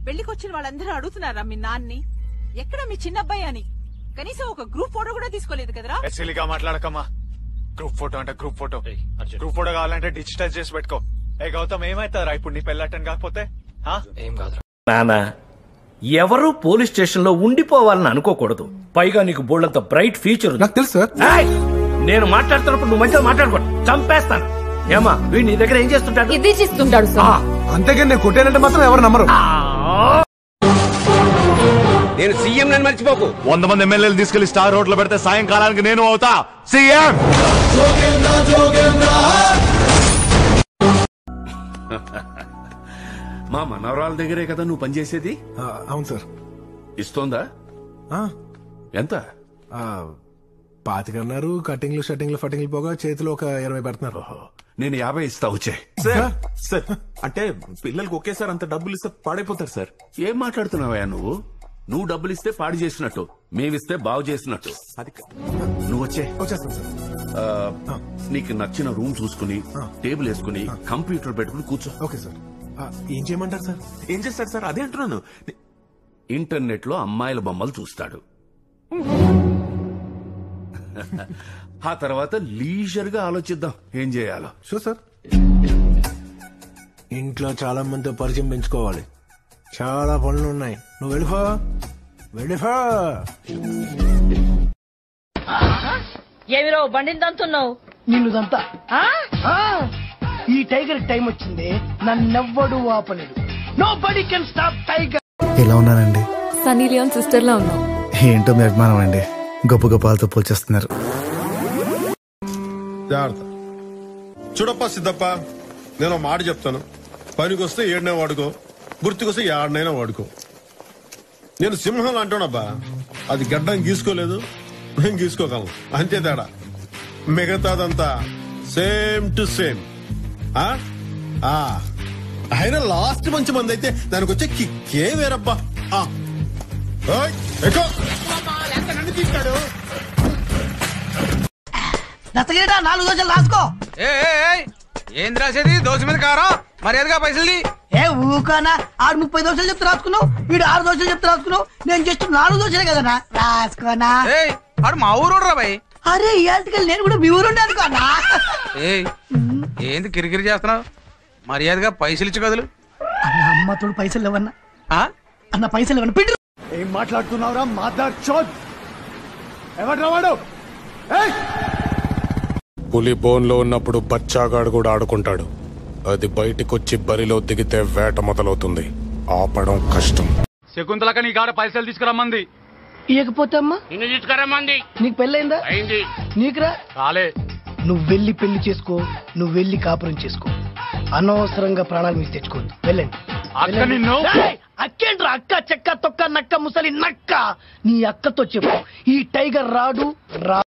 పెళ్లికి వచ్చిన వాళ్ళందరూ అడుగుతున్నారా మీ నాన్ని ఎక్కడ మీ చిన్నబ్బాయి అని కనీసం ఒక గ్రూప్ ఫోటో కూడా తీసుకోలేదు కదరా ఎస్సీలుగా మాట్లాడకమ్మా గ్రూప్ ఫోటో అంటే గ్రూప్ ఫోటో గ్రూప్ ఫోటో కావాలంటే డిజిటైజ్ చేసి పెట్టుకో ఏ గౌతమ్ ఏమైతారా ఇప్పుడు నీ పెళ్ళటం కాకపోతే ఆ? నానా ఎవరు పోలీస్ స్టేషన్ లో ఉండిపోవాలని అనుకోకూడదు పైగా నీకు బోళ్ళంత బ్రైట్ ఫ్యూచర్ ఉంది నాకు తెలుసు సార్ ఏయ్! నేను మాట్లాడుతున్నప్పుడు నువ్వు మంచిగా మాట్లాడుకో చంపేస్తాను ఏమా వీడు నీ దగ్గర ఏం చేస్తుంటాడు ఇది చేస్తుంటాడు ఆ, సార్ అంతేగాని నేను కొట్టానంటే మాత్రం ఎవరు నమ్మరు ఆ, నేను సీఎం నన్ను మర్చిపోకు వంద మంది ఎమ్మెల్యేలు తీసుకెళ్లి స్టార్ రోడ్ లో పెడితే సాయంకాలానికి నేను అవుతా సీఎం మా మనవరాల దగ్గరే కదా నువ్వు పనిచేసేది ఆ, అవును సార్ ఇస్తోందా ఆ, ఎంత ఆ, పాతికన్నారు కటింగ్లు షట్టింగ్లు ఫటింగ్లు పోగా చేతిలో ఒక ఇరవై పెడుతున్నారు నేను యాభై ఇస్తా వచ్చే సార్ సార్ అంటే పిల్లలకి ఒకేసారి అంత డబ్బులు ఇస్తే పాడైపోతారు సార్ ఏం మాట్లాడుతున్నావా నువ్వు నువ్వు డబ్బులు ఇస్తే పాడు చేసినట్టు మేమిస్తే బాగు చేసినట్టు అది కా- నువ్వు వచ్చే వచ్చేస్తాను సార్ ఆ, నీకు నచ్చిన రూమ్ చూసుకుని టేబుల్ వేసుకుని కంప్యూటర్ పెట్టుకుని కూర్చో ఓకే సార్ ఆ, ఏం చేయమంటారు సార్ ఏం చేస్తారు సార్ అదే అంటున్నాను ఇంటర్నెట్ లో అమ్మాయిల బొమ్మలు చూస్తాడు ఆ తర్వాత లీజర్ గా ఆలోచిద్దాం ఏం చేయాలో షూర్ సార్ ఇంట్లో చాలా మందితో పరిచయం పెంచుకోవాలి చాలా పనులు ఉన్నాయి నువ్వు వెళ్ళిపో వెళ్ళిపో ఏమిరో బండిని తంతున్నావు నిన్ను దంతా ఈ టైగర్ టైం వచ్చింది నన్నెవ్వడు ఆపలేడు nobody can stop tiger ఎలా ఉన్నానండి సనీ లియోన్ సిస్టర్ లా ఉన్నావు ఏంటో మీ అభిమానం అండి గొప్ప గొప్పలతో పోల్చేస్తున్నారు జాగ్రత్త చూడప్ప సిద్ధప్ప నేను ఒక మాట చెప్తాను పనికొస్తే ఏడనే వాడుకో గుర్తుకొస్తే ఏడనైనా వాడుకో నేను సింహం అంటానబ్బా అది గడ్డం గీసుకోలేదు నేను గీసుకోగలను అంతే తేడా మిగతాదంతా సేమ్ టు సేమ్ ఆ ఆ. అయినా లాస్ట్ మంచి మంది అయితే దానికి వచ్చే కిక్కే వేరబ్బా ఆ. ఓయ్, ఎక్కు. నన్ను తీస్తాడు దత్తగిరిట నాలుగు దోశలు రాసుకో ఏంది రాసేది దోశ మీద కారం మర్యాదగా పైసలు ఏ ఊకానా ఆరు ముప్పై దోశలు చెప్తే రాసుకున్నావు వీడు ఆరు దోశలు చెప్తే రాసుకున్నావు నేను జస్ట్ నాలుగు దోశలే కదనా రాసుకోనా ఆడు మా ఊరు రాబాయ్ అరే ఇవాళకి నేను కూడా మీ ఊరుండే అనుకోనా ఏయ్ ఏంది కిరికిరి చేస్తున్నావు మర్యాదగా పైసలు ఇచ్చి కదులు అన్న అమ్మ తోడు పైసలు ఇవ్వన్నా ఆ? అన్న పైసలు ఇవ్వన్నా పిండి ఏం మాట్లాడుతున్నావురా మాదార్ చోద్ ఎవడ్రా వాడు ఏయ్! పులి బోన్ లో ఉన్నప్పుడు బచ్చాగాడు కూడా ఆడుకుంటాడు అది బయటికొచ్చి బరిలో దిగితే వేట మొదలవుతుంది ఆపడం కష్టం శకుంతలక నీ కాడ పైసలు తీసుకురమ్మంది ఇవ్వకపోతే అమ్మా నిన్ను తీసుకురమ్మంది నీకు పెళ్ళైందా అయింది నీకురా కాలే నువ్వు వెళ్ళి పెళ్లి చేసుకో నువ్వు వెళ్ళి కాపురం చేసుకో అనవసరంగా ప్రాణాలు మీకు తెచ్చుకోవద్దు వెళ్ళండి అక్క నిన్ను ఏయ్! అక్కేంట్రా అక్క చెక్క తొక్క నక్క ముసలి నక్క నీ అక్కతో చెప్పు ఈ టైగర్ రాడు రా